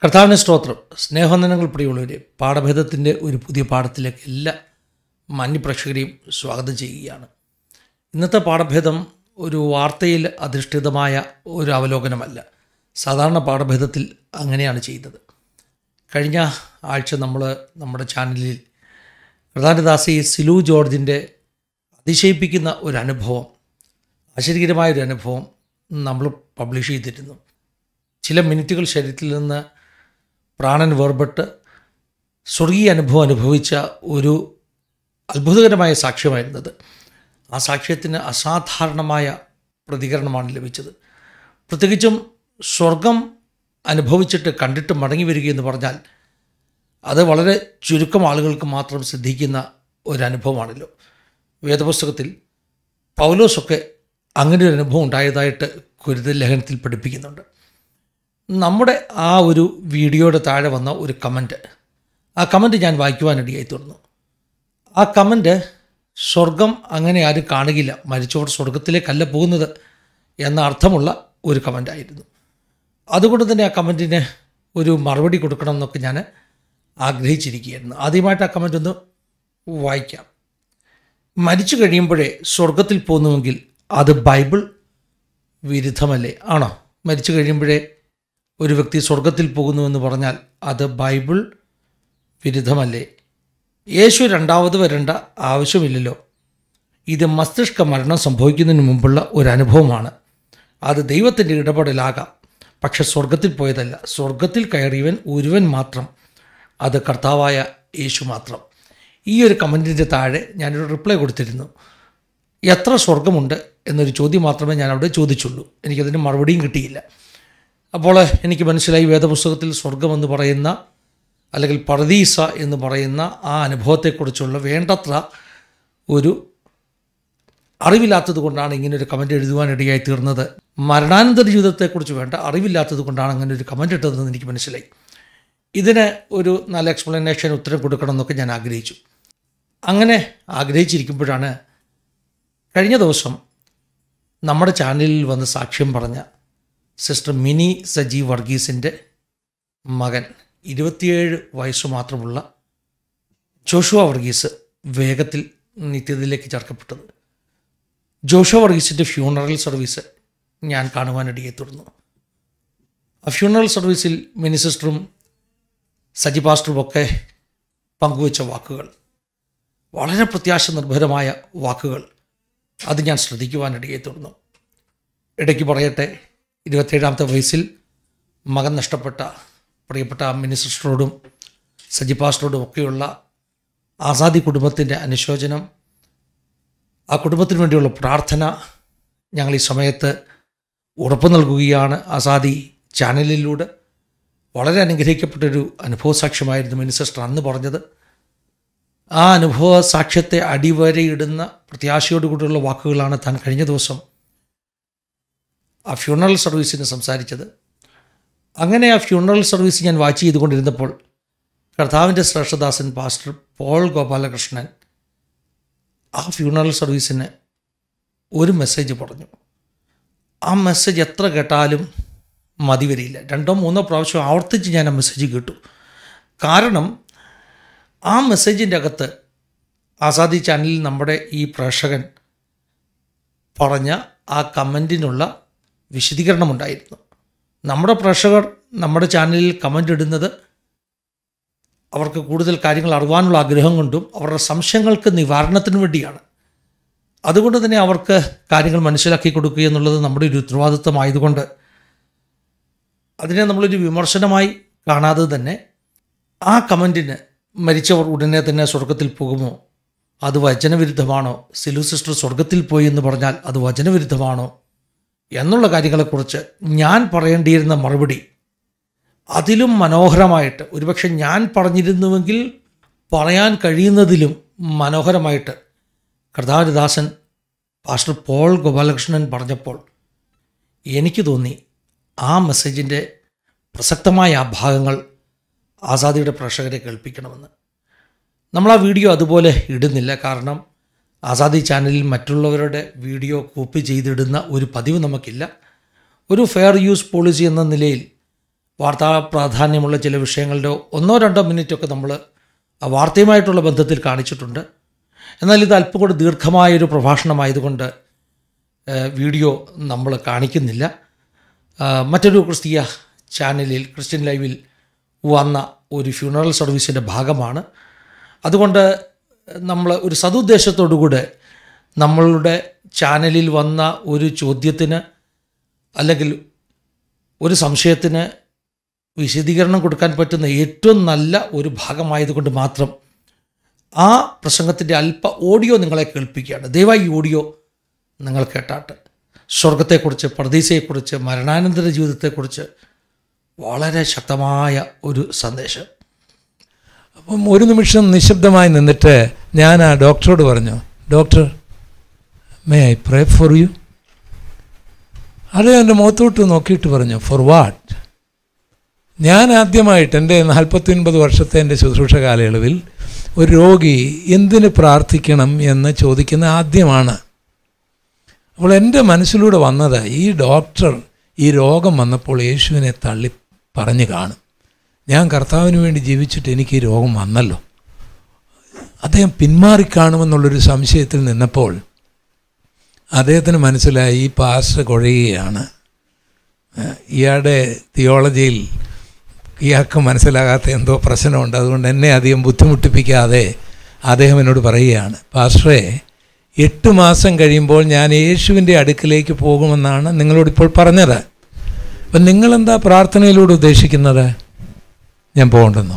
കർത്താവിന് സ്തോത്രം സ്നേഹവന്ദനങ്ങൾ പ്രിയമുള്ളവരെ പാഠഭേദത്തിൻ്റെ ഒരു പുതിയ പാഠത്തിലേക്ക് എല്ലാ മാന്യപ്രേക്ഷകരെയും സ്വാഗതം ചെയ്യുകയാണ് ഇന്നത്തെ പാഠഭേദം ഒരു വാർത്തയിൽ അധിഷ്ഠിതമായ ഒരു അവലോകനമല്ല സാധാരണ പാഠഭേദത്തിൽ അങ്ങനെയാണ് ചെയ്യുന്നത് കഴിഞ്ഞ ആഴ്ച നമ്മൾ നമ്മുടെ ചാനലിൽ പ്രധാനദാസി സിലു ജോർജിൻ്റെ അതിശയിപ്പിക്കുന്ന ഒരു അനുഭവം ആശ്ചര്യകരമായ ഒരു അനുഭവം നമ്മൾ പബ്ലിഷ് ചെയ്തിരുന്നു ചില മിനിറ്റുകൾ ശരീരത്തിൽ നിന്ന് പ്രാണൻ വേർപെട്ട് സ്വർഗീയ അനുഭവം അനുഭവിച്ച ഒരു അത്ഭുതകരമായ സാക്ഷ്യമായിരുന്നത് ആ സാക്ഷ്യത്തിന് അസാധാരണമായ പ്രതികരണമാണ് ലഭിച്ചത് പ്രത്യേകിച്ചും സ്വർഗം അനുഭവിച്ചിട്ട് കണ്ടിട്ട് മടങ്ങി വരിക എന്ന് പറഞ്ഞാൽ അത് വളരെ ചുരുക്കം ആളുകൾക്ക് മാത്രം സിദ്ധിക്കുന്ന ഒരു അനുഭവമാണല്ലോ വേദപുസ്തകത്തിൽ പൗലോസൊക്കെ അങ്ങനെ ഒരു അനുഭവം ഉണ്ടായതായിട്ട് കുരുതൽ ലേഖനത്തിൽ പഠിപ്പിക്കുന്നുണ്ട് നമ്മുടെ ആ ഒരു വീഡിയോയുടെ താഴെ വന്ന ഒരു കമൻറ്റ് ആ കമൻറ്റ് ഞാൻ വായിക്കുവാനിടയായി തീർന്നു ആ കമൻറ്റ് സ്വർഗം അങ്ങനെ ആരും കാണുകയില്ല മരിച്ചവർ സ്വർഗത്തിലേക്കല്ല പോകുന്നത് എന്ന അർത്ഥമുള്ള ഒരു കമൻ്റായിരുന്നു അതുകൊണ്ട് തന്നെ ആ കമൻറ്റിന് ഒരു മറുപടി കൊടുക്കണം എന്നൊക്കെ ഞാൻ ആഗ്രഹിച്ചിരിക്കുകയായിരുന്നു ആദ്യമായിട്ട് ആ കമൻ്റ് ഒന്ന് വായിക്കാം മരിച്ചു കഴിയുമ്പോഴേ സ്വർഗത്തിൽ പോകുന്നുവെങ്കിൽ അത് ബൈബിൾ വിരുദ്ധമല്ലേ ആണോ മരിച്ചു കഴിയുമ്പോഴേ ഒരു വ്യക്തി സ്വർഗത്തിൽ പോകുന്നുവെന്ന് പറഞ്ഞാൽ അത് ബൈബിൾ വിരുദ്ധമല്ലേ യേശു രണ്ടാമത് വരേണ്ട ആവശ്യമില്ലല്ലോ ഇത് മസ്തിഷ്ക മരണം സംഭവിക്കുന്നതിന് മുമ്പുള്ള ഒരു അനുഭവമാണ് അത് ദൈവത്തിൻ്റെ ഇടപെടലാകാം പക്ഷെ സ്വർഗത്തിൽ പോയതല്ല സ്വർഗത്തിൽ കയറിയവൻ ഒരുവൻ മാത്രം അത് കർത്താവായ യേശു മാത്രം ഈ ഒരു കമൻറ്റിൻ്റെ താഴെ ഞാനൊരു റിപ്ലൈ കൊടുത്തിരുന്നു എത്ര സ്വർഗമുണ്ട് എന്നൊരു ചോദ്യം മാത്രമേ ഞാൻ അവിടെ ചോദിച്ചുള്ളൂ എനിക്കതിന് മറുപടിയും കിട്ടിയില്ല അപ്പോൾ എനിക്ക് മനസ്സിലായി വേദപുസ്തകത്തിൽ സ്വർഗമെന്ന് പറയുന്ന അല്ലെങ്കിൽ പർദീസ എന്ന് പറയുന്ന ആ അനുഭവത്തെക്കുറിച്ചുള്ള വേണ്ടത്ര ഒരു അറിവില്ലാത്തത് കൊണ്ടാണ് ഇങ്ങനെ ഒരു കമൻറ്റ് എഴുതുവാനിടയായി തീർന്നത് മരണാനന്തര ജീവിതത്തെക്കുറിച്ച് വേണ്ട അറിവില്ലാത്തത് കൊണ്ടാണ് അങ്ങനെ ഒരു കമൻറ്റ് ഇട്ടതെന്ന് എനിക്ക് മനസ്സിലായി ഇതിന് ഒരു നല്ല എക്സ്പ്ലനേഷൻ ഉത്തരം കൊടുക്കണം എന്നൊക്കെ ഞാൻ ആഗ്രഹിച്ചു അങ്ങനെ ആഗ്രഹിച്ചിരിക്കുമ്പോഴാണ് കഴിഞ്ഞ ദിവസം നമ്മുടെ ചാനലിൽ വന്ന് സാക്ഷ്യം പറഞ്ഞ സിസ്റ്റർ മിനി സജീവ് വർഗീസിൻ്റെ മകൻ ഇരുപത്തിയേഴ് വയസ്സ് മാത്രമുള്ള ജോഷുവ വർഗീസ് വേഗത്തിൽ നിത്യതയിലേക്ക് ചേർക്കപ്പെട്ടത് ജോഷുവ വർഗീസിൻ്റെ ഫ്യൂണറൽ സർവീസ് ഞാൻ കാണുവാനിടയെ തുടർന്നു ആ ഫ്യൂണറൽ സർവീസിൽ മിനി സിസ്റ്ററും സജി പാസ്റ്ററും ഒക്കെ പങ്കുവച്ച വാക്കുകൾ വളരെ പ്രത്യാശ നിർഭരമായ വാക്കുകൾ അത് ഞാൻ ശ്രദ്ധിക്കുവാനിടയെ തുടർന്നു ഇടയ്ക്ക് പറയട്ടെ ഇരുപത്തേഴാമത്തെ വയസ്സിൽ മകൻ നഷ്ടപ്പെട്ട പ്രിയപ്പെട്ട മിനിസിസ്റ്ററോടും സജി പാസ്റ്ററോടും ഒക്കെയുള്ള ആസാദി കുടുംബത്തിൻ്റെ അനുശോചനം ആ കുടുംബത്തിന് വേണ്ടിയുള്ള പ്രാർത്ഥന ഞങ്ങൾ ഈ സമയത്ത് ഉറപ്പ് നൽകുകയാണ് ആസാദി ചാനലിലൂടെ വളരെ അനുഗ്രഹിക്കപ്പെട്ടൊരു അനുഭവ സാക്ഷ്യമായിരുന്നു മിനിസിസ്റ്റർ അന്ന് പറഞ്ഞത് ആ അനുഭവ സാക്ഷ്യത്തെ അടിവരയിടുന്ന പ്രത്യാശയോടുകൂടിയുള്ള വാക്കുകളാണ് താൻ കഴിഞ്ഞ ദിവസം ആ ഫ്യൂണറൽ സർവീസിന് സംസാരിച്ചത് അങ്ങനെ ആ ഫ്യൂണറൽ സർവീസ് ഞാൻ വാച്ച് ചെയ്തുകൊണ്ടിരുന്നപ്പോൾ കർത്താവിൻ്റെ ശ്രേഷ്ഠദാസൻ പാസ്റ്റർ പോൾ ഗോപാലകൃഷ്ണൻ ആ ഫ്യൂണറൽ സർവീസിന് ഒരു മെസ്സേജ് പറഞ്ഞു ആ മെസ്സേജ് എത്ര കേട്ടാലും മതി വരില്ല രണ്ടോ മൂന്നോ പ്രാവശ്യം ആവർത്തിച്ച് ഞാൻ ആ മെസ്സേജ് കേട്ടു കാരണം ആ മെസ്സേജിൻ്റെ അകത്ത് ആസാദി ചാനലിൽ നമ്മുടെ ഈ പ്രേക്ഷകൻ പറഞ്ഞ ആ കമൻറ്റിനുള്ള വിശദീകരണമുണ്ടായിരുന്നു നമ്മുടെ പ്രേക്ഷകർ നമ്മുടെ ചാനലിൽ കമൻ്റ് ഇടുന്നത് അവർക്ക് കൂടുതൽ കാര്യങ്ങൾ അറിവാനുള്ള ആഗ്രഹം കൊണ്ടും അവരുടെ സംശയങ്ങൾക്ക് നിവാരണത്തിന് വേണ്ടിയാണ് അതുകൊണ്ട് തന്നെ അവർക്ക് കാര്യങ്ങൾ മനസ്സിലാക്കി കൊടുക്കുക എന്നുള്ളത് നമ്മുടെ ഒരു ഉത്തരവാദിത്വമായതുകൊണ്ട് അതിനെ നമ്മളൊരു വിമർശനമായി കാണാതെ തന്നെ ആ കമൻറ്റിന് മരിച്ചവർ ഉടനെ തന്നെ സ്വർഗത്തിൽ പോകുമോ അത് വചനവിരുദ്ധമാണോ സിലു സിസ്റ്റർ സ്വർഗത്തിൽ പോയി എന്ന് പറഞ്ഞാൽ അത് വചനവിരുദ്ധമാണോ എന്നുള്ള കാര്യങ്ങളെക്കുറിച്ച് ഞാൻ പറയേണ്ടിയിരുന്ന മറുപടി അതിലും മനോഹരമായിട്ട് ഒരുപക്ഷെ ഞാൻ പറഞ്ഞിരുന്നുവെങ്കിൽ പറയാൻ കഴിയുന്നതിലും മനോഹരമായിട്ട് കർത്താരദാസൻ പാസ്റ്റർ പോൾ ഗോപാലകൃഷ്ണൻ പറഞ്ഞപ്പോൾ എനിക്ക് തോന്നി ആ മെസ്സേജിൻ്റെ പ്രസക്തമായ ആ ഭാഗങ്ങൾ ആസാദിയുടെ പ്രേക്ഷകരെ കേൾപ്പിക്കണമെന്ന് നമ്മൾ ആ വീഡിയോ അതുപോലെ ഇടുന്നില്ല കാരണം ആസാദി ചാനലിൽ മറ്റുള്ളവരുടെ വീഡിയോ കോപ്പി ചെയ്തിടുന്ന ഒരു പതിവ് നമുക്കില്ല ഒരു ഫെയർ യൂസ് പോളിസി എന്ന നിലയിൽ വാർത്താ പ്രാധാന്യമുള്ള ചില വിഷയങ്ങളുടെ ഒന്നോ രണ്ടോ മിനിറ്റൊക്കെ നമ്മൾ ആ വാർത്തയുമായിട്ടുള്ള ബന്ധത്തിൽ കാണിച്ചിട്ടുണ്ട് എന്നാൽ ഇത് അല്പം കൂടെ ദീർഘമായൊരു പ്രഭാഷണമായതുകൊണ്ട് ഏഹ്, വീഡിയോ നമ്മൾ കാണിക്കുന്നില്ല ആ, മറ്റൊരു ക്രിസ്തീയ ചാനലിൽ ക്രിസ്ത്യൻ ലൈവിൽ വന്ന ഒരു ഫ്യൂണറൽ സർവീസിൻ്റെ ഭാഗമാണ് അതുകൊണ്ട് നമ്മൾ ഒരു സതുദ്ദേശത്തോടുകൂടെ നമ്മളുടെ ചാനലിൽ വന്ന ഒരു ചോദ്യത്തിന് അല്ലെങ്കിൽ ഒരു സംശയത്തിന് വിശദീകരണം കൊടുക്കാൻ പറ്റുന്ന ഏറ്റവും നല്ല ഒരു ഭാഗമായതുകൊണ്ട് മാത്രം ആ പ്രസംഗത്തിൻ്റെ അല്പ ഓഡിയോ നിങ്ങളെ കേൾപ്പിക്കുകയാണ് ദയവായി ഈ ഓഡിയോ നിങ്ങൾ കേട്ടാട്ട് സ്വർഗത്തെക്കുറിച്ച് പ്രതീസയെക്കുറിച്ച് മരണാനന്തര ജീവിതത്തെക്കുറിച്ച് വളരെ ശക്തമായ ഒരു സന്ദേശം അപ്പം ഒരു നിമിഷം നിശബ്ദമായി നിന്നിട്ട് ഞാൻ ആ ഡോക്ടറോട് പറഞ്ഞു doctor may I pray for you അത് എൻ്റെ മുഖത്തോട്ട് നോക്കിയിട്ട് പറഞ്ഞു ഫോർ വാട്ട് ഞാൻ ആദ്യമായിട്ട് എൻ്റെ നാൽപ്പത്തി ഒൻപത് വർഷത്തെ എൻ്റെ ശുശ്രൂഷ കാലയളവിൽ ഒരു രോഗി എന്തിന് പ്രാർത്ഥിക്കണം എന്ന് ചോദിക്കുന്ന ആദ്യമാണ് അപ്പോൾ എൻ്റെ മനസ്സിലൂടെ വന്നത് ഈ ഡോക്ടർ ഈ രോഗം വന്നപ്പോൾ യേശുവിനെ തള്ളി പറഞ്ഞു കാണും ഞാൻ കർത്താവിന് വേണ്ടി ജീവിച്ചിട്ട് എനിക്ക് ഈ രോഗം വന്നല്ലോ അദ്ദേഹം പിന്മാറിക്കാണുമെന്നുള്ളൊരു സംശയത്തിൽ നിന്നപ്പോൾ അദ്ദേഹത്തിന് മനസ്സിലായി ഈ പാസ്റ്റർ കുഴയുകയാണ് ഏഹ് ഇയാളുടെ തിയോളജിയിൽ ഇയാൾക്ക് മനസ്സിലാകാത്ത എന്തോ പ്രശ്നമുണ്ട് അതുകൊണ്ട് എന്നെ അധികം ബുദ്ധിമുട്ടിപ്പിക്കാതെ അദ്ദേഹം എന്നോട് പറയുകയാണ് പാസ്റ്ററെ എട്ട് മാസം കഴിയുമ്പോൾ ഞാൻ യേശുവിൻ്റെ അടുക്കിലേക്ക് പോകുമെന്നാണ് നിങ്ങളോടിപ്പോൾ പറഞ്ഞത് അപ്പം നിങ്ങളെന്താ പ്രാർത്ഥനയിലൂടെ ഉദ്ദേശിക്കുന്നത് ഞാൻ പോകണ്ടെന്നോ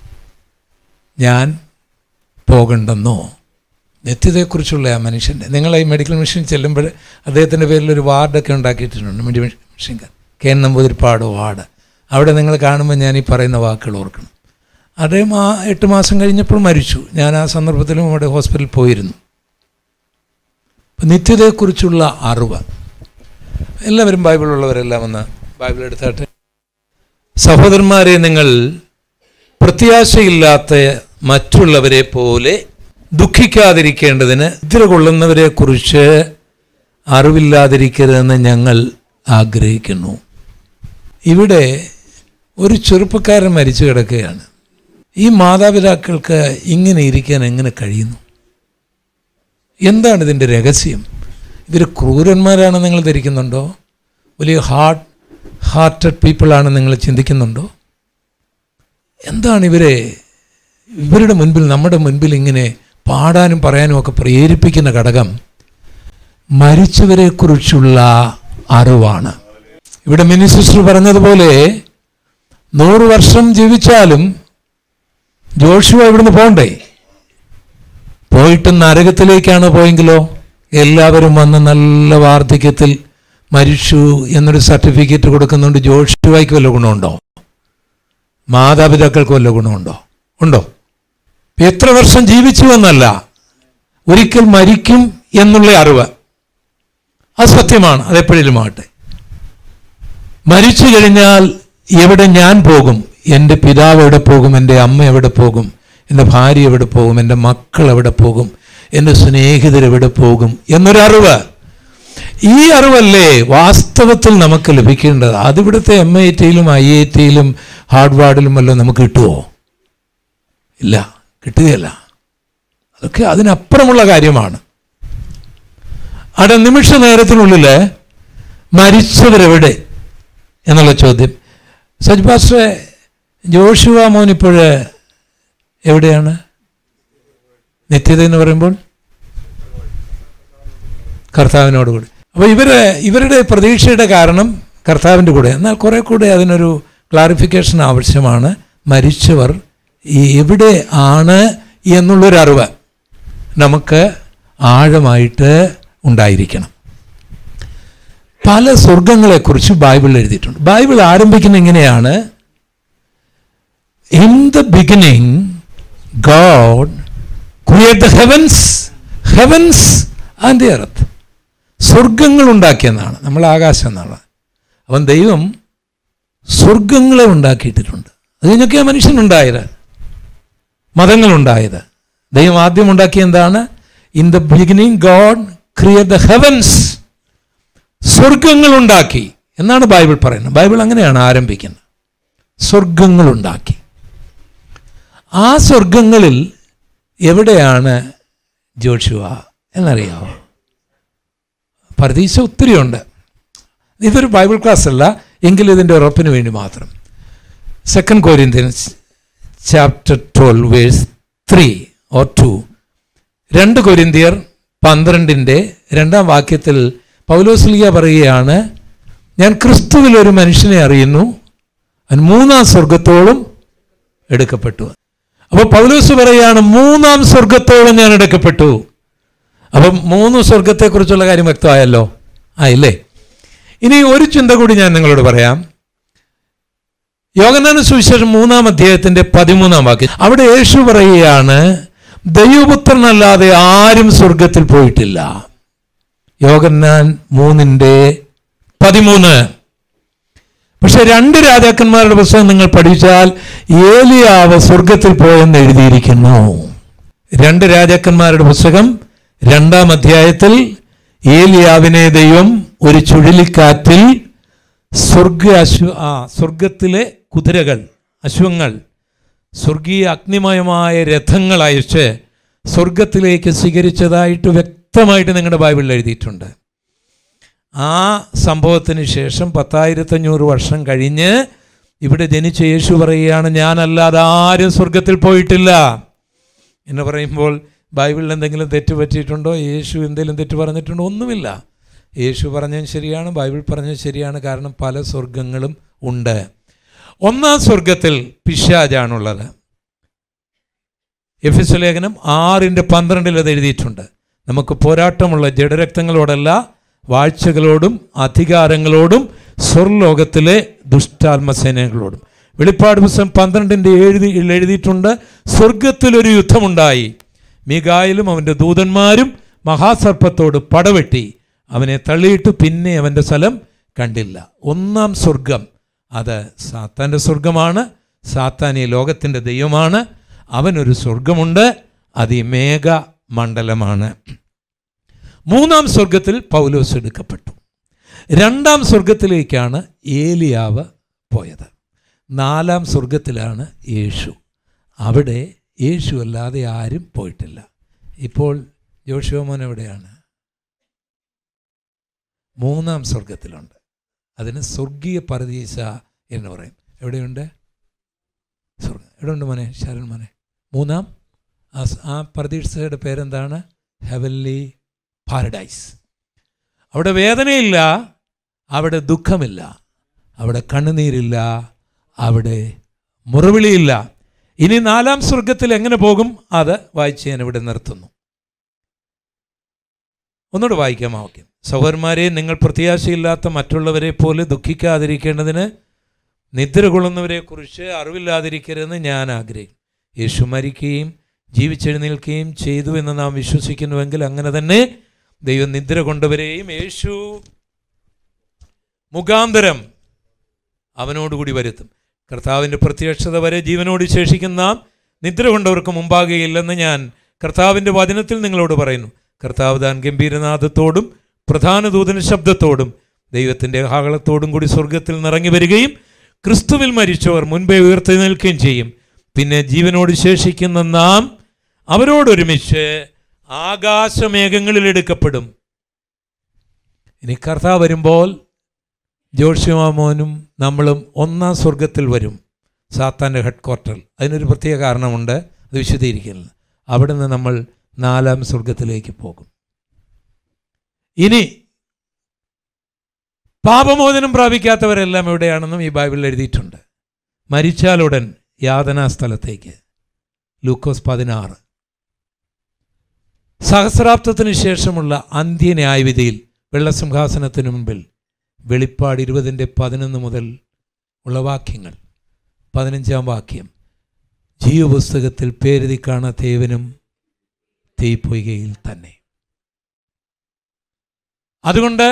ഞാൻ പോകണ്ടെന്നോ നിത്യതയെക്കുറിച്ചുള്ള ആ മനുഷ്യൻ്റെ നിങ്ങൾ ഈ മെഡിക്കൽ മിഷൻ ചെല്ലുമ്പോൾ അദ്ദേഹത്തിൻ്റെ പേരിൽ ഒരു വാർഡൊക്കെ ഉണ്ടാക്കിയിട്ടുണ്ട് medical mission K N Namboodiripad ward അവിടെ നിങ്ങൾ കാണുമ്പോൾ ഞാൻ ഈ പറയുന്ന വാക്കുകൾ ഓർക്കണം അദ്ദേഹം ആ എട്ട് മാസം കഴിഞ്ഞപ്പോൾ മരിച്ചു ഞാൻ ആ സന്ദർഭത്തിലും അവിടെ ഹോസ്പിറ്റലിൽ പോയിരുന്നു അപ്പം നിത്യതയെക്കുറിച്ചുള്ള അറിവ് എല്ലാവരും ബൈബിളുള്ളവരെല്ലാം ഒന്ന് ബൈബിൾ എടുത്താട്ടെ സഹോദരന്മാരെ നിങ്ങൾ പ്രത്യാശയില്ലാത്ത മറ്റുള്ളവരെ പോലെ ദുഃഖിക്കാതിരിക്കേണ്ടതിന് നിദ്ര കൊള്ളുന്നവരെ കുറിച്ച് അറിവില്ലാതിരിക്കരുതെന്ന് ഞങ്ങൾ ആഗ്രഹിക്കുന്നു ഇവിടെ ഒരു ചെറുപ്പക്കാരൻ മരിച്ചു കിടക്കുകയാണ് ഈ മാതാപിതാക്കൾക്ക് ഇങ്ങനെ ഇരിക്കാൻ എങ്ങനെ കഴിയുന്നു എന്താണ് ഇതിൻ്റെ രഹസ്യം ഇവർ ക്രൂരന്മാരാണ് നിങ്ങൾ ധരിക്കുന്നുണ്ടോ വലിയ ഹാർട്ട് ഹാർട്ടഡ് പീപ്പിളാണ് നിങ്ങൾ ചിന്തിക്കുന്നുണ്ടോ എന്താണ് ഇവരെ ഇവരുടെ മുൻപിൽ നമ്മുടെ മുൻപിൽ ഇങ്ങനെ പാടാനും പറയാനും ഒക്കെ പ്രേരിപ്പിക്കുന്ന ഘടകം മരിച്ചവരെക്കുറിച്ചുള്ള അറിവാണ് ഇവിടെ മിനി സിസ്റ്റർ പറഞ്ഞതുപോലെ നൂറ് വർഷം ജീവിച്ചാലും ജോഷുവ ഇവിടുന്ന് പോണ്ടേ പോയിട്ട് നരകത്തിലേക്കാണ് പോയെങ്കിലോ എല്ലാവരും വന്ന് നല്ല വാർദ്ധക്യത്തിൽ മരിച്ചു എന്നൊരു സർട്ടിഫിക്കറ്റ് കൊടുക്കുന്നുണ്ട് ജോഷുവായ്ക്ക് വല്ല ഗുണമുണ്ടോ മാതാപിതാക്കൾക്ക് വല്ല ഗുണമുണ്ടോ ഉണ്ടോ എത്ര വർഷം ജീവിച്ചു എന്നല്ല ഒരിക്കൽ മരിക്കും എന്നുള്ള അറിവ് അത് സത്യമാണ് അതെപ്പോഴേലും ആകട്ടെ മരിച്ചു കഴിഞ്ഞാൽ എവിടെ ഞാൻ പോകും എൻ്റെ പിതാവ് എവിടെ പോകും എൻ്റെ അമ്മ എവിടെ പോകും എൻ്റെ ഭാര്യ എവിടെ പോകും എൻ്റെ മക്കൾ എവിടെ പോകും എൻ്റെ സ്നേഹിതർ എവിടെ പോകും എന്നൊരറിവ് ഈ അറിവല്ലേ വാസ്തവത്തിൽ നമുക്ക് ലഭിക്കേണ്ടത് അതിവിടുത്തെ എം ഐ ടിയിലും ഐ ഐ ടിയിലും ഹാർഡ്വാർഡിലും വല്ലതും നമുക്ക് കിട്ടുമോ ഇല്ല കിട്ടുകയില്ല അതൊക്കെ അതിനപ്പുറമുള്ള കാര്യമാണ് അവിടെ നിമിഷ നേരത്തിനുള്ളിൽ മരിച്ചവരെവിടെ എന്നുള്ള ചോദ്യം സജ് പാസ്റ്ററെ ജോഷുവ മോൻ ഇപ്പോൾ എവിടെയാണ് നിത്യത എന്ന് പറയുമ്പോൾ കർത്താവിനോട് കൂടി അപ്പോൾ ഇവര് ഇവരുടെ പ്രതീക്ഷയുടെ കാരണം കർത്താവിൻ്റെ കൂടെ എന്നാൽ കുറെ കൂടെ അതിനൊരു ക്ലാരിഫിക്കേഷൻ ആവശ്യമാണ് മരിച്ചവർ ഈ എവിടെ ആണ് എന്നുള്ളൊരു അറിവ് നമുക്ക് ആഴമായിട്ട് ഉണ്ടായിരിക്കണം പല സ്വർഗങ്ങളെക്കുറിച്ച് ബൈബിൾ എഴുതിയിട്ടുണ്ട് ബൈബിൾ ആരംഭിക്കുന്ന ഇങ്ങനെയാണ് in the beginning God create the heavens heavens and the earth സ്വർഗങ്ങൾ ഉണ്ടാക്കിയെന്നാണ് നമ്മൾ ആകാശം എന്നാണ് അവൻ ദൈവം സ്വർഗങ്ങളെ ഉണ്ടാക്കിയിട്ടിട്ടുണ്ട് അത് കഴിഞ്ഞൊക്കെയാണ് മനുഷ്യനുണ്ടായത് മതങ്ങളുണ്ടായത് ദൈവം ആദ്യം ഉണ്ടാക്കിയ എന്താണ് in the beginning God create the heavens സ്വർഗങ്ങൾ ഉണ്ടാക്കി എന്നാണ് ബൈബിൾ പറയുന്നത് ബൈബിൾ അങ്ങനെയാണ് ആരംഭിക്കുന്നത് സ്വർഗങ്ങളുണ്ടാക്കി ആ സ്വർഗങ്ങളിൽ എവിടെയാണ് ജോഷുവ എന്നറിയാമോ പരദീസ ഒത്തിരിയുണ്ട് ഇതൊരു ബൈബിൾ ക്ലാസ് അല്ല എങ്കിലും ഇതിൻ്റെ ഉറപ്പിന് വേണ്ടി മാത്രം second Corinthians chapter twelve verse three or two രണ്ട് കൊരിന്തിയർ പന്ത്രണ്ടിൻ്റെ രണ്ടാം വാക്യത്തിൽ പൗലോസ്ലിയ പറയുകയാണ് ഞാൻ ക്രിസ്തുവിൽ ഒരു മനുഷ്യനെ അറിയുന്നു അവൻ മൂന്നാം സ്വർഗത്തോളം എടുക്കപ്പെട്ടു അപ്പോൾ പൗലോസ് പറയുകയാണ് മൂന്നാം സ്വർഗത്തോളം ഞാൻ എടുക്കപ്പെട്ടു അപ്പം മൂന്ന് സ്വർഗത്തെക്കുറിച്ചുള്ള കാര്യം വ്യക്തമായല്ലോ ആയില്ലേ ഇനി ഒരു ചിന്ത കൂടി ഞാൻ നിങ്ങളോട് പറയാം യോഗനാന സുവിശേഷം മൂന്നാം അധ്യായത്തിന്റെ പതിമൂന്നാം വാക്യം അവിടെ യേശു പറയുകയാണ് ദൈവപുത്രനല്ലാതെ ആരും സ്വർഗത്തിൽ പോയിട്ടില്ല യോഗന്നാൻ മൂന്നിന്റെ പതിമൂന്ന് പക്ഷെ രണ്ട് രാജാക്കന്മാരുടെ പുസ്തകം നിങ്ങൾ പഠിച്ചാൽ ഏലിയാവ് സ്വർഗത്തിൽ പോയെന്ന് എഴുതിയിരിക്കുന്നു രണ്ട് രാജാക്കന്മാരുടെ പുസ്തകം രണ്ടാം അധ്യായത്തിൽ ഏലിയാവിനെ ദൈവം ഒരു ചുഴലിക്കാറ്റിൽ സ്വർഗ അശ്വ ആ സ്വർഗത്തിലെ കുതിരകൾ അശ്വങ്ങൾ സ്വർഗീയ അഗ്നിമയമായ രഥങ്ങൾ അയച്ച് സ്വർഗത്തിലേക്ക് സ്വീകരിച്ചതായിട്ട് വ്യക്തമായിട്ട് നിങ്ങളുടെ ബൈബിളിൽ എഴുതിയിട്ടുണ്ട് ആ സംഭവത്തിന് ശേഷം പത്തായിരത്തഞ്ഞൂറ് വർഷം കഴിഞ്ഞ് ഇവിടെ ജനിച്ച യേശു പറയുകയാണ് ഞാനല്ലാതെ ആരും സ്വർഗത്തിൽ പോയിട്ടില്ല എന്ന് പറയുമ്പോൾ ബൈബിളിൽ എന്തെങ്കിലും തെറ്റ് പറ്റിയിട്ടുണ്ടോ യേശു എന്തെങ്കിലും തെറ്റ് പറഞ്ഞിട്ടുണ്ടോ ഒന്നുമില്ല യേശു പറഞ്ഞതും ശരിയാണ് ബൈബിൾ പറഞ്ഞതും ശരിയാണ് കാരണം പല സ്വർഗങ്ങളും ഉണ്ട് ഒന്നാം സ്വർഗത്തിൽ പിശാജാണുള്ളത് എഫ് എസ് ലേഖനം ആറിൻ്റെ പന്ത്രണ്ടിൽ അത് എഴുതിയിട്ടുണ്ട് നമുക്ക് പോരാട്ടമുള്ള ജഡരക്തങ്ങളോടല്ല വാഴ്ചകളോടും അധികാരങ്ങളോടും സ്വർലോകത്തിലെ ദുഷ്ടാത്മസേനകളോടും വെളിപ്പാട് പുസ്തകം പന്ത്രണ്ടിൻ്റെ എഴുതി എഴുതിയിട്ടുണ്ട് സ്വർഗത്തിലൊരു യുദ്ധമുണ്ടായി മികായിലും അവൻ്റെ ദൂതന്മാരും മഹാസർപ്പത്തോട് പടവെട്ടി അവനെ തള്ളിയിട്ട് പിന്നെ അവൻ്റെ സ്ഥലം കണ്ടില്ല ഒന്നാം സ്വർഗം അത് സാത്താൻ്റെ സ്വർഗമാണ് സാത്താൻ ഈ ലോകത്തിൻ്റെ ദൈവമാണ് അവനൊരു സ്വർഗമുണ്ട് അത് ഈ മേഘ മണ്ഡലമാണ് മൂന്നാം സ്വർഗത്തിൽ പൗലോസ് എടുക്കപ്പെട്ടു രണ്ടാം സ്വർഗത്തിലേക്കാണ് ഏലിയാവ് പോയത് നാലാം സ്വർഗത്തിലാണ് യേശു അവിടെ യേശു അല്ലാതെ ആരും പോയിട്ടില്ല ഇപ്പോൾ ജോഷുവമോൻ എവിടെയാണ് മൂന്നാം സ്വർഗത്തിലുണ്ട് അതിന് സ്വർഗീയ പരദീസ എന്ന് പറയും എവിടെയുണ്ട് സ്വർഗം എവിടെയുണ്ട് മോനെ ശരൺ മോനെ മൂന്നാം ആ സ്- ആ പരദീസയുടെ പേരെന്താണ് ഹെവൻലി പാരഡൈസ് അവിടെ വേദനയില്ല അവിടെ ദുഃഖമില്ല അവിടെ കണ്ണുനീരില്ല അവിടെ മുറവിളിയില്ല ഇനി നാലാം സ്വർഗത്തിൽ എങ്ങനെ പോകും അത് വായിച്ച് ഞാൻ ഇവിടെ നിർത്തുന്നു ഒന്നുകൂടെ വായിക്കാം ആ വാക്യം സഹോദരന്മാരെ നിങ്ങൾ പ്രത്യാശയില്ലാത്ത മറ്റുള്ളവരെ പോലെ ദുഃഖിക്കാതിരിക്കേണ്ടതിന് നിദ്ര കൊള്ളുന്നവരെ കുറിച്ച് അറിവില്ലാതിരിക്കരുതെന്ന് ഞാൻ ആഗ്രഹിക്കും യേശു മരിക്കുകയും ജീവിച്ചെഴുന്നേൽക്കുകയും ചെയ്തു എന്ന് നാം വിശ്വസിക്കുന്നുവെങ്കിൽ അങ്ങനെ തന്നെ ദൈവം നിദ്ര കൊണ്ടവരെയും യേശു മുഖാന്തരം അവനോടുകൂടി വരുത്തും കർത്താവിൻ്റെ പ്രത്യക്ഷത വരെ ജീവനോട് ശേഷിക്കുന്ന നാം നിദ്ര കൊണ്ടവർക്ക് മുമ്പാകെയില്ലെന്ന് ഞാൻ കർത്താവിൻ്റെ വചനത്തിൽ നിങ്ങളോട് പറയുന്നു കർത്താവ് താൻ ഗംഭീരനാഥത്തോടും പ്രധാന ദൂതന ശബ്ദത്തോടും ദൈവത്തിൻ്റെ ഹാകളത്തോടും കൂടി സ്വർഗത്തിൽ നിറങ്ങി വരികയും ക്രിസ്തുവിൽ മരിച്ചവർ മുൻപേ ഉയർത്തി നിൽക്കുകയും ചെയ്യും പിന്നെ ജീവനോട് ശേഷിക്കുന്ന നാം അവരോടൊരുമിച്ച് ആകാശമേഘങ്ങളിൽ എടുക്കപ്പെടും ഇനി കർത്താവ് വരുമ്പോൾ ജോഷിമാമോനും നമ്മളും ഒന്നാം സ്വർഗത്തിൽ വരും സാത്താൻ്റെ ഹെഡ് ക്വാർട്ടറിൽ അതിനൊരു പ്രത്യേക കാരണമുണ്ട് അത് വിശദീകരിക്കുന്നില്ല അവിടുന്ന് നമ്മൾ നാലാം സ്വർഗത്തിലേക്ക് പോകും ഇനി പാപമോചനം പ്രാപിക്കാത്തവരെല്ലാം എവിടെയാണെന്നും ഈ ബൈബിളിൽ എഴുതിയിട്ടുണ്ട് മരിച്ചാലുടൻ യാതനാ സ്ഥലത്തേക്ക് ലൂക്കോസ് പതിനാറ് സഹസ്രാബ്ദത്തിന് ശേഷമുള്ള അന്ത്യന്യായവിധിയിൽ വെള്ളസിംഹാസനത്തിന് മുൻപിൽ വെളിപ്പാട് ഇരുപതിൻ്റെ പതിനൊന്ന് മുതൽ ഉള്ള വാക്യങ്ങൾ പതിനഞ്ചാം വാക്യം ജീവപുസ്തകത്തിൽ പേരെതി കാണാത്തേവനും തീപ്പൊയ്കയിൽ തന്നെ അതുകൊണ്ട്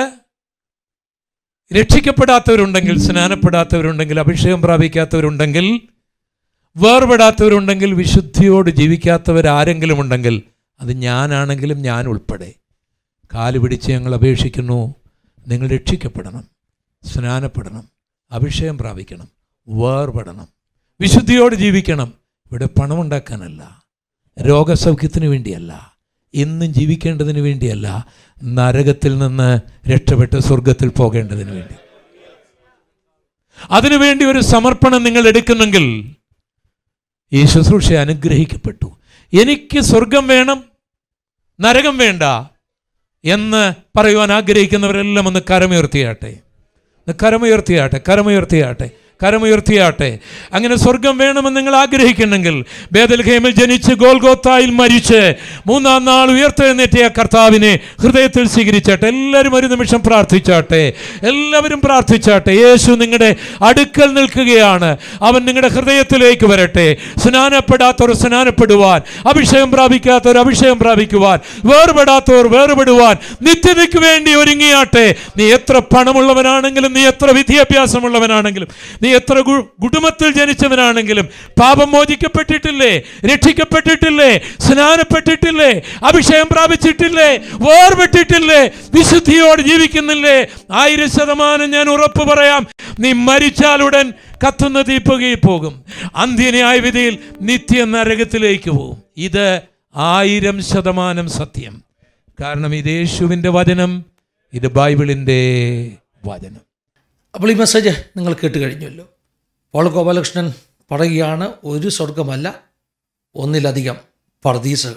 രക്ഷിക്കപ്പെടാത്തവരുണ്ടെങ്കിൽ സ്നാനപ്പെടാത്തവരുണ്ടെങ്കിൽ അഭിഷേകം പ്രാപിക്കാത്തവരുണ്ടെങ്കിൽ വേർപെടാത്തവരുണ്ടെങ്കിൽ വിശുദ്ധിയോട് ജീവിക്കാത്തവരാരെങ്കിലും ഉണ്ടെങ്കിൽ അത് ഞാനാണെങ്കിലും ഞാൻ ഉൾപ്പെടെ കാല് പിടിച്ച് ഞങ്ങൾ അപേക്ഷിക്കുന്നു നിങ്ങൾ രക്ഷിക്കപ്പെടണം സ്നാനപ്പെടണം അഭിഷേകം പ്രാപിക്കണം വേർപെടണം വിശുദ്ധിയോട് ജീവിക്കണം ഇവിടെ പണമുണ്ടാക്കാനല്ല രോഗസൗഖ്യത്തിന് വേണ്ടിയല്ല എന്നും ജീവിക്കേണ്ടതിന് വേണ്ടിയല്ല നരകത്തിൽ നിന്ന് രക്ഷപ്പെട്ട് സ്വർഗത്തിൽ പോകേണ്ടതിന് വേണ്ടി അതിനുവേണ്ടി ഒരു സമർപ്പണം നിങ്ങൾ എടുക്കുന്നെങ്കിൽ ഈ ശുശ്രൂഷ അനുഗ്രഹിക്കപ്പെട്ടു എനിക്ക് സ്വർഗം വേണം നരകം വേണ്ട എന്ന് പറയുവാൻ ആഗ്രഹിക്കുന്നവരെല്ലാം ഒന്ന് കരമുയർത്തിയാട്ടെ ഒന്ന് കരമുയർത്തിയാട്ടെ കരമുയർത്തിയാട്ടെ കരമുയർത്തിയാട്ടെ അങ്ങനെ സ്വർഗം വേണമെന്ന് നിങ്ങൾ ആഗ്രഹിക്കുന്നെങ്കിൽ ബേദൽഹേമിൽ ജനിച്ച് ഗോൽഗോത്തായിൽ മരിച്ച് മൂന്നാം നാൾ ഉയർത്തെഴുന്നേറ്റിയ കർത്താവിനെ ഹൃദയത്തിൽ സ്വീകരിച്ചാട്ടെ എല്ലാവരും ഒരു നിമിഷം പ്രാർത്ഥിച്ചാട്ടെ എല്ലാവരും പ്രാർത്ഥിച്ചാട്ടെ യേശു നിങ്ങളുടെ അടുക്കൽ നിൽക്കുകയാണ് അവൻ നിങ്ങളുടെ ഹൃദയത്തിലേക്ക് വരട്ടെ സ്നാനപ്പെടാത്തവർ സ്നാനപ്പെടുവാൻ അഭിഷേകം പ്രാപിക്കാത്തവർ അഭിഷേകം പ്രാപിക്കുവാൻ വേർപെടാത്തവർ വേർപെടുവാൻ നിത്യതയ്ക്ക് വേണ്ടി ഒരുങ്ങിയാട്ടെ നീ എത്ര പണമുള്ളവനാണെങ്കിലും നീ എത്ര വിദ്യാഭ്യാസമുള്ളവനാണെങ്കിലും നീ എത്ര ഗു- കുടുംബത്തിൽ ജനിച്ചവനാണെങ്കിലും പാപം മോചിക്കപ്പെട്ടിട്ടില്ലേ രക്ഷിക്കപ്പെട്ടിട്ടില്ലേ സ്നാനപ്പെട്ടിട്ടില്ലേ അഭിഷേകം പ്രാപിച്ചിട്ടില്ലേ വേർപെട്ടിട്ടില്ലേ വിശുദ്ധിയോട് ജീവിക്കുന്നില്ലേ ആയിരം ശതമാനം ഞാൻ ഉറപ്പ് പറയാം നീ മരിച്ചാലുടൻ കത്തുന്ന തീപ്പുകയിൽ പോകും അന്ത്യനായ വിധിയിൽ നിത്യ നരകത്തിലേക്ക് പോകും ഇത് ആയിരം ശതമാനം സത്യം കാരണം ഇത് യേശുവിൻ്റെ വചനം ഇത് ബൈബിളിൻ്റെ വചനം അപ്പോൾ ഈ മെസ്സേജ് നിങ്ങൾ കേട്ട് കഴിഞ്ഞല്ലോ പോൾ ഗോപാലകൃഷ്ണൻ പറയുകയാണ് ഒരു സ്വർഗമല്ല ഒന്നിലധികം പർദീസകൾ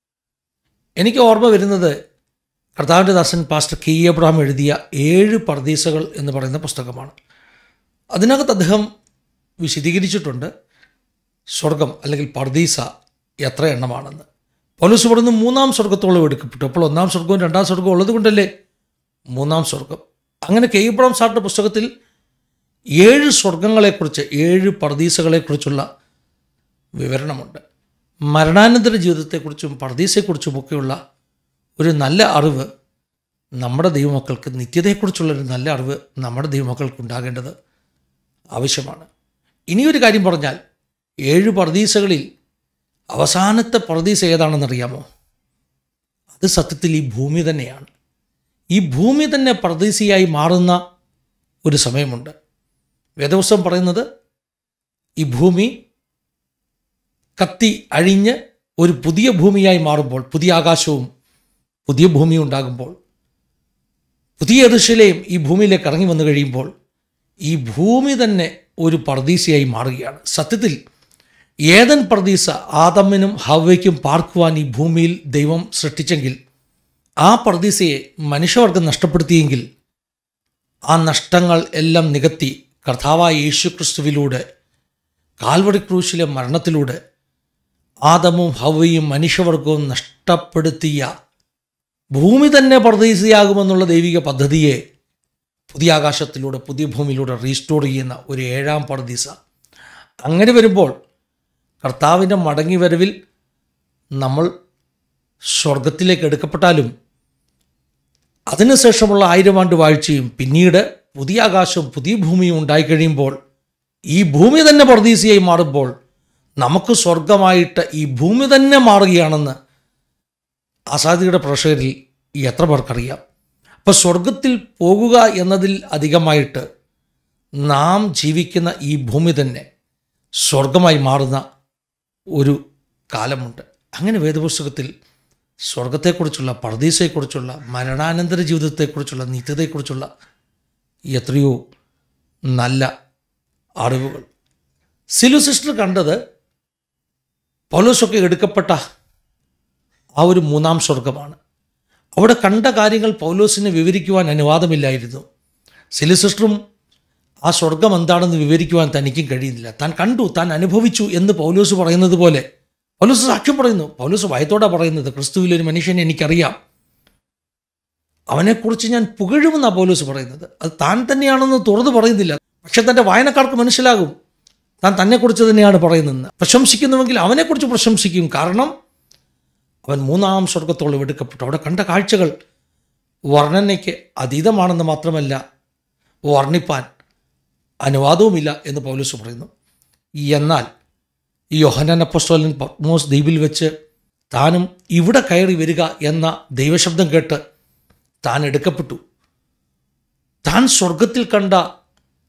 എനിക്ക് ഓർമ്മ വരുന്നത് കർത്താവിൻ്റെ ദാസൻ പാസ്റ്റർ കെ എബ്രഹാം എഴുതിയ ഏഴ് പർദീസകൾ എന്ന് പറയുന്ന പുസ്തകമാണ് അതിനകത്ത് അദ്ദേഹം വിശദീകരിച്ചിട്ടുണ്ട് സ്വർഗം അല്ലെങ്കിൽ പർദീസ എത്ര എണ്ണമാണെന്ന് പൗലോസ് പറയുന്നു മൂന്നാം സ്വർഗത്തോളം എടുക്കപ്പെട്ടു അപ്പോൾ ഒന്നാം സ്വർഗവും രണ്ടാം സ്വർഗവും ഉള്ളത് കൊണ്ടല്ലേ മൂന്നാം സ്വർഗം അങ്ങനെ കെ ഇബ്രാം സാറിൻ്റെ പുസ്തകത്തിൽ ഏഴ് സ്വർഗങ്ങളെക്കുറിച്ച് ഏഴ് പർദീസകളെക്കുറിച്ചുള്ള വിവരണമുണ്ട് മരണാനന്തര ജീവിതത്തെക്കുറിച്ചും പർദീസയെക്കുറിച്ചുമൊക്കെയുള്ള ഒരു നല്ല അറിവ് നമ്മുടെ ദൈവമക്കൾക്ക് നിത്യതയെക്കുറിച്ചുള്ള ഒരു നല്ല അറിവ് നമ്മുടെ ദൈവമക്കൾക്ക് ഉണ്ടാകേണ്ടത് ആവശ്യമാണ് ഇനിയൊരു കാര്യം പറഞ്ഞാൽ ഏഴ് പർദീസകളിൽ അവസാനത്തെ പർദീസ ഏതാണെന്നറിയാമോ അത് സത്യത്തിൽ ഈ ഭൂമി തന്നെയാണ് ഈ ഭൂമി തന്നെ പർദീസിയായി മാറുന്ന ഒരു സമയമുണ്ട് വേദവസ്തം പറയുന്നത് ഈ ഭൂമി കത്തി അഴിഞ്ഞ് ഒരു പുതിയ ഭൂമിയായി മാറുമ്പോൾ പുതിയ ആകാശവും പുതിയ ഭൂമിയും ഉണ്ടാകുമ്പോൾ പുതിയ എറുശലേം ഈ ഭൂമിയിലേക്ക് ഇറങ്ങി വന്നു കഴിയുമ്പോൾ ഈ ഭൂമി തന്നെ ഒരു പർദീസയായി മാറുകയാണ് സത്യത്തിൽ ഏതൻ പർദീസ ആദമ്മിനും ഹവയ്ക്കും പാർക്കുവാൻ ഈ ഭൂമിയിൽ ദൈവം സൃഷ്ടിച്ചെങ്കിൽ ആ പർദീസയെ മനുഷ്യവർഗം നഷ്ടപ്പെടുത്തിയെങ്കിൽ ആ നഷ്ടങ്ങൾ എല്ലാം നികത്തി കർത്താവായ യേശു ക്രിസ്തുവിലൂടെ കാൽവടി ക്രൂശിലെ മരണത്തിലൂടെ ആദമും ഹവയും മനുഷ്യവർഗവും നഷ്ടപ്പെടുത്തിയ ഭൂമി തന്നെ പർദീസയാകുമെന്നുള്ള ദൈവിക പദ്ധതിയെ പുതിയ ആകാശത്തിലൂടെ പുതിയ ഭൂമിയിലൂടെ റീസ്റ്റോർ ചെയ്യുന്ന ഒരു ഏഴാം പർദീസ അങ്ങനെ വരുമ്പോൾ കർത്താവിൻ്റെ മടങ്ങി വരവിൽ നമ്മൾ സ്വർഗത്തിലേക്ക് എടുക്കപ്പെട്ടാലും അതിനുശേഷമുള്ള ആയിരം ആണ്ട് വാഴ്ചയും പിന്നീട് പുതിയ ആകാശവും പുതിയ ഭൂമിയും ഉണ്ടായിക്കഴിയുമ്പോൾ ഈ ഭൂമി തന്നെ പർദീസിയായി മാറുമ്പോൾ നമുക്ക് സ്വർഗമായിട്ട് ഈ ഭൂമി തന്നെ മാറുകയാണെന്ന് ആസാദിയുടെ പ്രേക്ഷകരിൽ എത്ര പേർക്കറിയാം അപ്പോൾ സ്വർഗത്തിൽ പോകുക എന്നതിൽ അധികമായിട്ട് നാം ജീവിക്കുന്ന ഈ ഭൂമി തന്നെ സ്വർഗമായി മാറുന്ന ഒരു കാലമുണ്ട് അങ്ങനെ വേദപുസ്തകത്തിൽ സ്വർഗത്തെക്കുറിച്ചുള്ള പർദീസയെക്കുറിച്ചുള്ള മരണാനന്തര ജീവിതത്തെക്കുറിച്ചുള്ള നിത്യതയെക്കുറിച്ചുള്ള എത്രയോ നല്ല അറിവുകൾ സിലു സിസ്റ്റർ കണ്ടത് പൗലോസൊക്കെ എടുക്കപ്പെട്ട ആ ഒരു മൂന്നാം സ്വർഗമാണ് അവിടെ കണ്ട കാര്യങ്ങൾ പൗലോസിനെ വിവരിക്കുവാൻ അനുവാദമില്ലായിരുന്നു സിലു സിസ്റ്ററും ആ സ്വർഗം എന്താണെന്ന് വിവരിക്കുവാൻ തനിക്കും കഴിയുന്നില്ല താൻ കണ്ടു താൻ അനുഭവിച്ചു എന്ന് പൗലോസ് പറയുന്നത് പോലെ പൗലോസ് സാക്ഷ്യം പറയുന്നു പൗലോസ് ഭയത്തോടെ പറയുന്നത് ക്രിസ്തുവിലൊരു മനുഷ്യനെ എനിക്കറിയാം അവനെക്കുറിച്ച് ഞാൻ പുകഴുമെന്നാണ് പൗലോസ് പറയുന്നത് അത് താൻ തന്നെയാണെന്ന് തുറന്നു പറയുന്നില്ല പക്ഷെ തൻ്റെ വായനക്കാർക്ക് മനസ്സിലാകും താൻ തന്നെക്കുറിച്ച് തന്നെയാണ് പറയുന്നതെന്ന് പ്രശംസിക്കുന്നുവെങ്കിൽ അവനെക്കുറിച്ച് പ്രശംസിക്കും കാരണം അവൻ മൂന്നാം സ്വർഗത്തോളം എടുക്കപ്പെട്ടു അവിടെ കണ്ട കാഴ്ചകൾ വർണ്ണനയ്ക്ക് അതീതമാണെന്ന് മാത്രമല്ല വർണ്ണിപ്പാൻ അനുവാദവുമില്ല എന്ന് പൗലോസ് പറയുന്നു എന്നാൽ ഈ യോഹനാൻ അപ്പസ്തോലൻ പത്മോസ് ദ്വീപിൽ വെച്ച് താനും ഇവിടെ കയറി വരിക എന്ന ദൈവശബ്ദം കേട്ട് താൻ എടുക്കപ്പെട്ടു താൻ സ്വർഗത്തിൽ കണ്ട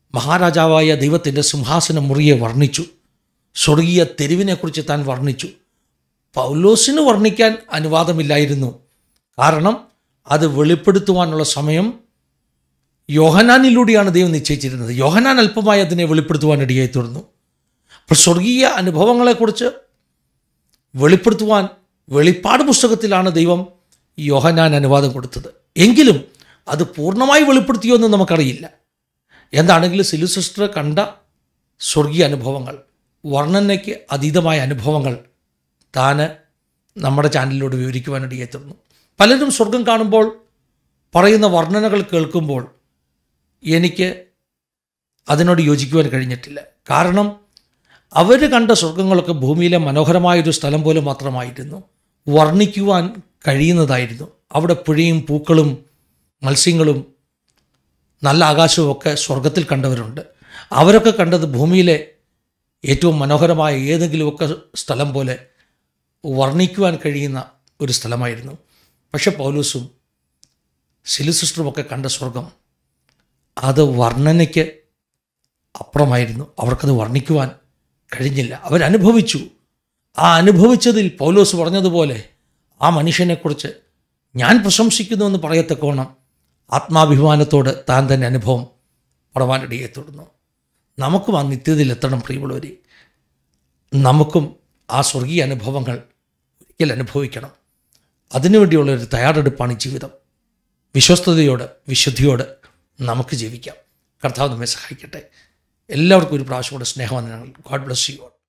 മഹാരാജാവായ ദൈവത്തിൻ്റെ സിംഹാസന മുറിയെ വർണ്ണിച്ചു സ്വർഗീയ തെരുവിനെക്കുറിച്ച് താൻ വർണ്ണിച്ചു പൗലോസിന് വർണ്ണിക്കാൻ അനുവാദമില്ലായിരുന്നു കാരണം അത് വെളിപ്പെടുത്തുവാനുള്ള സമയം യോഹനാനിലൂടെയാണ് ദൈവം നിശ്ചയിച്ചിരുന്നത് യോഹനാൻ അല്പമായി അതിനെ വെളിപ്പെടുത്തുവാൻ ഇടയായി തീർന്നു അപ്പോൾ സ്വർഗീയ അനുഭവങ്ങളെക്കുറിച്ച് വെളിപ്പെടുത്തുവാൻ വെളിപ്പാട് പുസ്തകത്തിലാണ് ദൈവം യോഹനാൻ അനുവാദം കൊടുത്തത് എങ്കിലും അത് പൂർണ്ണമായി വെളിപ്പെടുത്തിയോ എന്ന് നമുക്കറിയില്ല എന്താണെങ്കിലും സിലു സിസ്റ്റർ കണ്ട സ്വർഗീയ അനുഭവങ്ങൾ വർണ്ണനയ്ക്ക് അതീതമായ അനുഭവങ്ങൾ താന് നമ്മുടെ ചാനലിലൂടെ വിവരിക്കുവാനിടയായി തീർന്നു പലരും സ്വർഗം കാണുമ്പോൾ പറയുന്ന വർണ്ണനകൾ കേൾക്കുമ്പോൾ എനിക്ക് അതിനോട് യോജിക്കുവാൻ കഴിഞ്ഞിട്ടില്ല കാരണം അവർ കണ്ട സ്വർഗങ്ങളൊക്കെ ഭൂമിയിലെ മനോഹരമായൊരു സ്ഥലം പോലെ മാത്രമായിരുന്നു വർണ്ണിക്കുവാൻ കഴിയുന്നതായിരുന്നു അവിടെ പുഴയും പൂക്കളും മത്സ്യങ്ങളും നല്ല ആകാശവും ഒക്കെ സ്വർഗത്തിൽ കണ്ടവരുണ്ട് അവരൊക്കെ കണ്ടത് ഭൂമിയിലെ ഏറ്റവും മനോഹരമായ ഏതെങ്കിലുമൊക്കെ സ്ഥലം പോലെ വർണ്ണിക്കുവാൻ കഴിയുന്ന ഒരു സ്ഥലമായിരുന്നു പക്ഷെ പൗലൂസും സിലിസിസ്റ്ററുമൊക്കെ കണ്ട സ്വർഗം അത് വർണ്ണനയ്ക്ക് അപ്പുറമായിരുന്നു അവർക്കത് വർണ്ണിക്കുവാൻ കഴിഞ്ഞില്ല അവരനുഭവിച്ചു ആ അനുഭവിച്ചതിൽ പൗലോസ് പറഞ്ഞതുപോലെ ആ മനുഷ്യനെക്കുറിച്ച് ഞാൻ പ്രശംസിക്കുന്നു എന്ന് പറയത്തക്കോണം ആത്മാഭിമാനത്തോട് താൻ തന്നെ അനുഭവം പടവാനിടയെ തുടർന്നു നമുക്കും ആ നിത്യതയിൽ എത്തണം പ്രിയമുള്ളവരെ നമുക്കും ആ സ്വർഗീയ അനുഭവങ്ങൾ ഒരിക്കൽ അനുഭവിക്കണം അതിനുവേണ്ടിയുള്ള ഒരു തയ്യാറെടുപ്പാണ് ഈ ജീവിതം വിശ്വസ്തയോട് വിശുദ്ധിയോട് നമുക്ക് ജീവിക്കാം കർത്താവ് നമ്മെ സഹായിക്കട്ടെ എല്ലാവർക്കും ഒരു പ്രാവശ്യം കൂടെ സ്നേഹവന്ദനങ്ങൾ ഗോഡ് ബ്ലസ് യു ഓൾ